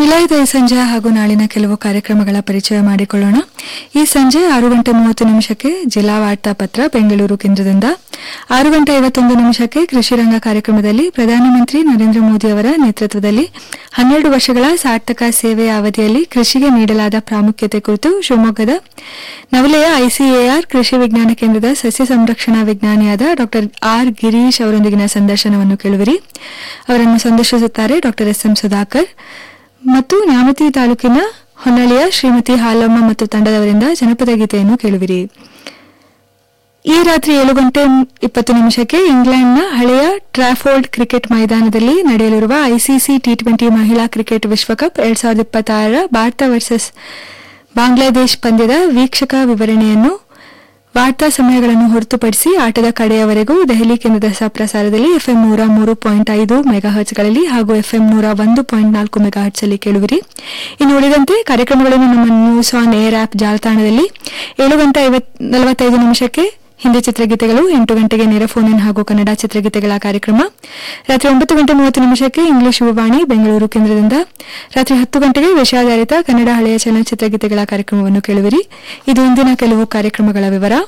ನಿಲಯದ ಈ ಸಂಜೆ ಹಾಗೂ ನಾಳಿನ ಕೆಲವು ಕಾರ್ಯಕ್ರಮಗಳ ಪರಿಚಯ ಮಾಡಿಕೊಳ್ಳೋಣ ಈ ಸಂಜೆ ಆರು ಗಂಟೆ ಮೂವತ್ತು ನಿಮಿಷಕ್ಕೆ ಜಿಲ್ಲಾ ವಾರ್ತಾ ಪತ್ರ ಬೆಂಗಳೂರು ಕೇಂದ್ರದಿಂದ ಆರು ಗಂಟೆ ಐವತ್ತೊಂದು ನಿಮಿಷಕ್ಕೆ ಕೃಷಿ ರಂಗ ಕಾರ್ಯಕ್ರಮದಲ್ಲಿ ಪ್ರಧಾನಮಂತ್ರಿ ನರೇಂದ್ರ ಮೋದಿ ಅವರ ನೇತೃತ್ವದಲ್ಲಿ ಹನ್ನೆರಡು ವರ್ಷಗಳ ಸಾರ್ಥಕ ಸೇವೆಯ ಅವಧಿಯಲ್ಲಿ ಕೃಷಿಗೆ ನೀಡಲಾದ ಪ್ರಾಮುಖ್ಯತೆ ಕುರಿತು ಶಿವಮೊಗ್ಗದ ನವಲೆಯ ಐಸಿಎಆರ್ ಕೃಷಿ ವಿಜ್ಞಾನ ಕೇಂದ್ರದ ಸಸ್ಯ ಸಂರಕ್ಷಣಾ ವಿಜ್ಞಾನಿಯಾದ ಡಾಕ್ಟರ್ ಆರ್ ಗಿರೀಶ್ ಅವರೊಂದಿಗಿನ ಸಂದರ್ಶನವನ್ನು ಕೇಳುವಿರಿ ಅವರನ್ನು ಸಂದರ್ಶಿಸುತ್ತಾರೆ ಡಾಕ್ಟರ್ ಎಸ್ ಎಂ ಸುಧಾಕರ್ ಮತ್ತು ನ್ಯಾಮತಿ ತಾಲೂಕಿನ ಹೊನ್ನಳಿಯ ಶ್ರೀಮತಿ ಹಾಲಮ್ಮ ಮತ್ತು ತಂಡದವರಿಂದ ಜನಪದ ಗೀತೆಯನ್ನು ಕೇಳುವಿರಿ ಈ ರಾತ್ರಿ ಏಳು ಗಂಟೆ ಇಪ್ಪತ್ತು ನಿಮಿಷಕ್ಕೆ ಇಂಗ್ಲೆಂಡ್ನ ಹಳೆಯ ಟ್ರಾಫೋರ್ಡ್ ಕ್ರಿಕೆಟ್ ಮೈದಾನದಲ್ಲಿ ನಡೆಯಲಿರುವ ಐಸಿಸಿ ಟಿ ಟ್ವೆಂಟಿ ಮಹಿಳಾ ಕ್ರಿಕೆಟ್ ವಿಶ್ವಕಪ್ ಎರಡ್ ಸಾವಿರದ ಇಪ್ಪತ್ತಾರರ ಭಾರತ ವರ್ಸಸ್ ಬಾಂಗ್ಲಾದೇಶ್ ಪಂದ್ಯದ ವೀಕ್ಷಕ ವಿವರಣೆಯನ್ನು ವಾರ್ತಾ ಸಮಯಗಳನ್ನು ಹೊರತುಪಡಿಸಿ ಆಟದ ಕಡೆಯವರೆಗೂ ದೆಹಲಿ ಕೇಂದ್ರದ ಪ್ರಸಾರದಲ್ಲಿ ಎಫ್ಎಂ ನೂರ ಮೂರು ಪಾಯಿಂಟ್ ಐದು ಮೆಗಾಹರ್ಟ್ಸ್ಗಳಲ್ಲಿ ಹಾಗೂ ಎಫ್ಎಂ ನೂರ ಒಂದು ಪಾಯಿಂಟ್ ನಾಲ್ಕು ಮೆಗಾಹರ್ಟ್ಸ್ ಅಲ್ಲಿ ಕೇಳುವಿರಿ ಇನ್ನು ಉಳಿದಂತೆ ಕಾರ್ಯಕ್ರಮಗಳನ್ನು ನಮ್ಮ ನ್ಯೂಸ್ ಆನ್ ಏರ್ ಆಪ್ ಜಾಲತಾಣದಲ್ಲಿ ಏಳು ಗಂಟೆ ಐವತ್ ನಲವತ್ತೈದು ನಿಮಿಷಕ್ಕೆ ಹಿಂದಿ ಚಿತ್ರಗೀತೆಗಳು ಎಂಟು ಗಂಟೆಗೆ ನೇರ ಫೋನ್ ಇನ್ ಹಾಗೂ ಕನ್ನಡ ಚಿತ್ರಗೀತೆಗಳ ಕಾರ್ಯಕ್ರಮ ರಾತ್ರಿ ಒಂಬತ್ತು ಗಂಟೆ ಮೂವತ್ತು ನಿಮಿಷಕ್ಕೆ ಇಂಗ್ಲಿಷ್ ಯುವವಾಣಿ ಬೆಂಗಳೂರು ಕೇಂದ್ರದಿಂದ ರಾತ್ರಿ ಹತ್ತು ಗಂಟೆಗೆ ವಿಷಯಾಧಾರಿತ ಕನ್ನಡ ಹಳೆಯ ಚಲನಚಿತ್ರ ಗೀತೆಗಳ ಕಾರ್ಯಕ್ರಮವನ್ನು ಕೇಳುವಿರಿ ಇದು ಇಂದಿನ ಕೆಲವು ಕಾರ್ಯಕ್ರಮಗಳ ವಿವರ